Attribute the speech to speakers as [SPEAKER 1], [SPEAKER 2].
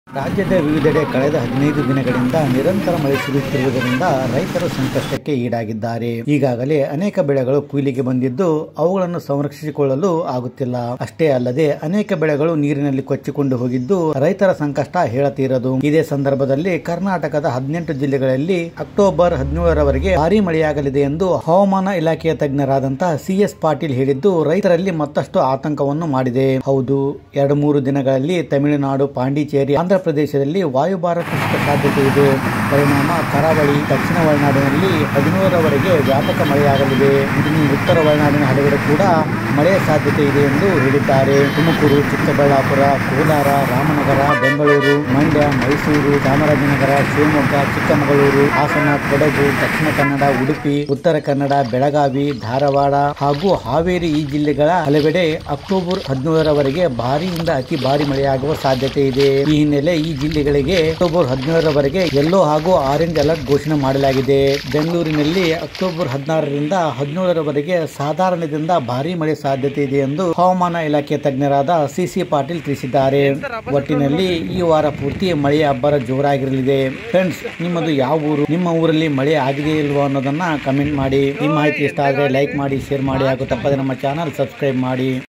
[SPEAKER 1] ರಾಜ್ಯದ ವಿವಿಧೆಡೆ ಕಳೆದ ಹದಿನೈದು ದಿನಗಳಿಂದ ನಿರಂತರ ಮಳೆ ಸುರಿಯುತ್ತಿರುವುದರಿಂದ ರೈತರು ಸಂಕಷ್ಟಕ್ಕೆ ಈಡಾಗಿದ್ದಾರೆ ಈಗಾಗಲೇ ಅನೇಕ ಬೆಳೆಗಳು ಕುಯ್ಲಿಗೆ ಬಂದಿದ್ದು ಅವುಗಳನ್ನು ಸಂರಕ್ಷಿಸಿಕೊಳ್ಳಲು ಆಗುತ್ತಿಲ್ಲ ಅಷ್ಟೇ ಅಲ್ಲದೆ ಅನೇಕ ಬೆಳೆಗಳು ನೀರಿನಲ್ಲಿ ಕೊಚ್ಚಿಕೊಂಡು ಹೋಗಿದ್ದು ರೈತರ ಸಂಕಷ್ಟ ಹೇಳತೀರದು ಇದೇ ಸಂದರ್ಭದಲ್ಲಿ ಕರ್ನಾಟಕದ ಹದಿನೆಂಟು ಜಿಲ್ಲೆಗಳಲ್ಲಿ ಅಕ್ಟೋಬರ್ ಹದಿನೇಳರವರೆಗೆ ಭಾರಿ ಮಳೆಯಾಗಲಿದೆ ಎಂದು ಹವಾಮಾನ ಇಲಾಖೆಯ ತಜ್ಞರಾದಂತಹ ಸಿಎಸ್ ಪಾಟೀಲ್ ಹೇಳಿದ್ದು ರೈತರಲ್ಲಿ ಮತ್ತಷ್ಟು ಆತಂಕವನ್ನು ಮಾಡಿದೆ ಹೌದು ಎರಡು ಮೂರು ದಿನಗಳಲ್ಲಿ ತಮಿಳುನಾಡು ಪಾಂಡಿಚೇರಿ ಆಂಧ್ರ ಪ್ರದೇಶದಲ್ಲಿ ವಾಯುಭಾರ ಕುಸಿತ ಸಾಧ್ಯತೆ ಇದೆ ಪರಿಣಾಮ ಕರಾವಳಿ ದಕ್ಷಿಣ ಒಳನಾಡಿನಲ್ಲಿ ಹದಿನೇಳರವರೆಗೆ ವ್ಯಾಪಕ ಮಳೆಯಾಗಲಿದೆ ಇನ್ನು ಉತ್ತರ ಒಳನಾಡಿನ ಹಲವೆಡೆ ಕೂಡ ಮಳೆಯ ಸಾಧ್ಯತೆ ಇದೆ ಎಂದು ಹೇಳಿದ್ದಾರೆ ತುಮಕೂರು ಚಿಕ್ಕಬಳ್ಳಾಪುರ ಕೋಲಾರ ರಾಮನಗರ ಬೆಂಗಳೂರು ಮಂಡ್ಯ ಮೈಸೂರು ಚಾಮರಾಜನಗರ ಶಿವಮೊಗ್ಗ ಚಿಕ್ಕಮಗಳೂರು ಹಾಸನ ಕೊಡಗು ದಕ್ಷಿಣ ಕನ್ನಡ ಉಡುಪಿ ಉತ್ತರ ಕನ್ನಡ ಬೆಳಗಾವಿ ಧಾರವಾಡ ಹಾಗೂ ಹಾವೇರಿ ಈ ಜಿಲ್ಲೆಗಳ ಹಲವೆಡೆ ಅಕ್ಟೋಬರ್ ಹದಿನೇಳರವರೆಗೆ ಭಾರಿಯಿಂದ ಅತಿ ಭಾರಿ ಮಳೆಯಾಗುವ ಸಾಧ್ಯತೆ ಇದೆ ಈ ಹಿನ್ನೆಲೆ ಈ ಜಿಲ್ಲೆಗಳಿಗೆ ಅಕ್ಟೋಬರ್ ಹದಿನೇಳರವರೆಗೆ ಯೆಲ್ಲೋ ಹಾಗೂ ಆರೆಂಜ್ ಅಲರ್ಟ್ ಘೋಷಣೆ ಮಾಡಲಾಗಿದೆ ಬೆಂಗಳೂರಿನಲ್ಲಿ ಅಕ್ಟೋಬರ್ ಹದಿನಾರರಿಂದ ಹದಿನೇಳರವರೆಗೆ ಸಾಧಾರಣದಿಂದ ಭಾರಿ ಮಳೆ ಸಾಧ್ಯತೆ ಇದೆ ಎಂದು ಹವಾಮಾನ ಇಲಾಖೆ ತಜ್ಞರಾದ ಸಿಸಿ ಪಾಟೀಲ್ ತಿಳಿಸಿದ್ದಾರೆ ಒಟ್ಟಿನಲ್ಲಿ ಈ ವಾರ ಪೂರ್ತಿ ಮಳೆಯ ಅಬ್ಬರ ಜೋರಾಗಿರಲಿದೆ ಫ್ರೆಂಡ್ಸ್ ನಿಮ್ಮದು ಯಾವ ಊರು ನಿಮ್ಮ ಊರಲ್ಲಿ ಮಳೆ ಆಗಿದೆ ಇಲ್ವೋ ಅನ್ನೋದನ್ನ ಕಮೆಂಟ್ ಮಾಡಿ ಈ ಮಾಹಿತಿ ಇಷ್ಟ ಆದರೆ ಲೈಕ್ ಮಾಡಿ ಶೇರ್ ಮಾಡಿ ಹಾಗೂ ತಪ್ಪದೆ ನಮ್ಮ ಚಾನಲ್ ಸಬ್ಸ್ಕ್ರೈಬ್ ಮಾಡಿ